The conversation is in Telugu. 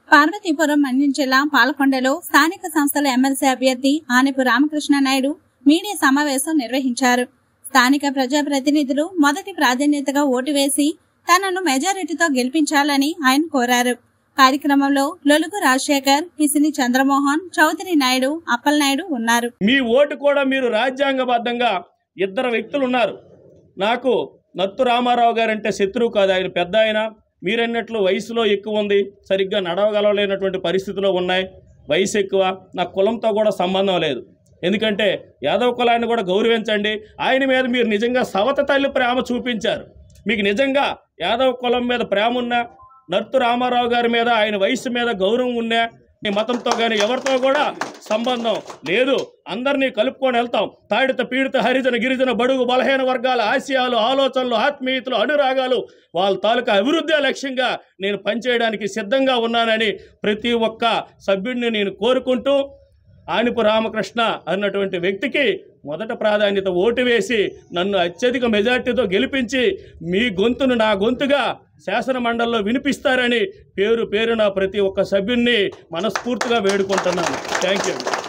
పార్వతీపురం మన్యం జిల్లా పాలకొండలో స్థానిక సంస్థల ఎమ్మెల్సీ అభ్యర్థి ఆనెపు రామకృష్ణ నాయుడు మీడియా సమావేశం నిర్వహించారు స్థానిక ప్రజాప్రతినిధులు మొదటి ప్రాధాన్యతగా ఓటు వేసి తనను మెజారిటీతో గెలిపించాలని ఆయన కోరారు కార్యక్రమంలో లొలుగు రాజశేఖర్ పిసిని చంద్రమోహన్ చౌదరి నాయుడు అప్పలనాయుడు ఉన్నారు మీ ఓటు కూడా మీరు రాజ్యాంగబద్ధంగా ఇద్దరు వ్యక్తులు ఉన్నారు నాకు నత్తు రామారావు గారంటే శత్రువు కాదు ఆయన పెద్ద ఆయన మీరన్నట్లు వయసులో ఎక్కువ ఉంది సరిగ్గా నడవగలలేనటువంటి పరిస్థితిలో ఉన్నాయి వయసు ఎక్కువ నా కులంతో కూడా సంబంధం లేదు ఎందుకంటే యాదవ కులాన్ని కూడా గౌరవించండి ఆయన మీద మీరు నిజంగా సవత తల్లి ప్రేమ చూపించారు మీకు నిజంగా యాదవ కులం మీద ప్రేమ ఉన్నా నర్తు రామారావు గారి మీద ఆయన వయసు మీద గౌరవం ఉన్నా నీ మతంతో కానీ ఎవరితో కూడా సంబంధం లేదు అందరినీ కలుపుకొని వెళ్తాం తాడిత పీడిత హరిజన గిరిజన బడుగు బలహీన వర్గాల ఆశయాలు ఆలోచనలు ఆత్మీయతలు అనురాగాలు వాళ్ళ తాలూకా అభివృద్ధి లక్ష్యంగా నేను పనిచేయడానికి సిద్ధంగా ఉన్నానని ప్రతి ఒక్క సభ్యుడిని నేను కోరుకుంటూ ఆనిపు రామకృష్ణ అన్నటువంటి వ్యక్తికి మొదట ప్రాధాన్యత ఓటు వేసి నన్ను అత్యధిక మెజార్టీతో గెలిపించి మీ గొంతును నా గొంతుగా శాసన మండలిలో వినిపిస్తారని పేరు పేరున ప్రతి ఒక్క సభ్యున్ని మనస్ఫూర్తిగా వేడుకుంటున్నాను థ్యాంక్ యూ